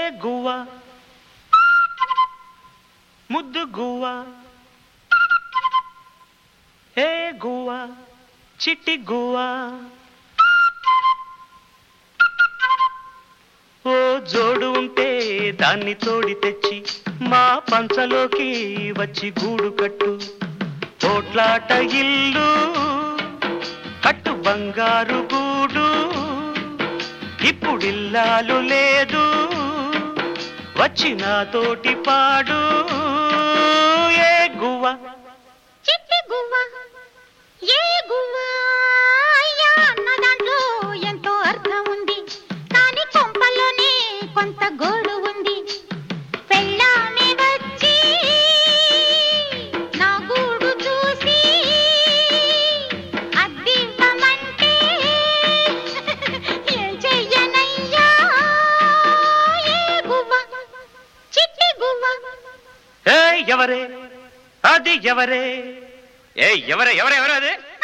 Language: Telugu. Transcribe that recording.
గువ్వ ముద్దు గువ్వ ఏ గువ్వ చిట్టి గువ్వ ఓ జోడు ఉంటే దాన్ని తోడి తెచ్చి మా పంచలోకి వచ్చి గూడు కట్టు తోట్లాట ఇల్లు కట్టు బంగారు గూడు ఇప్పుడిల్లాలు లేదు వచ్చి నాతోటి పాడు ఏ గువ్వ చిట్టి గువ్వ ఏ గువ్వ అయ్యా అన్న దాంట్లో ఎంతో అర్థం ఉంది కానీ కొంపల్లోనే కొంత గోడు ఉంది పెళ్ళామే వచ్చి నా గూడు చూసి అద్దివ్వమంటే ఏం చెయ్యనయ్యా ఏ గువ్వ చిట్టి గువ్వ ఏ ఎవరే అది ఎవరే ఏ ఎవరే ఎవరే ఎవరే అది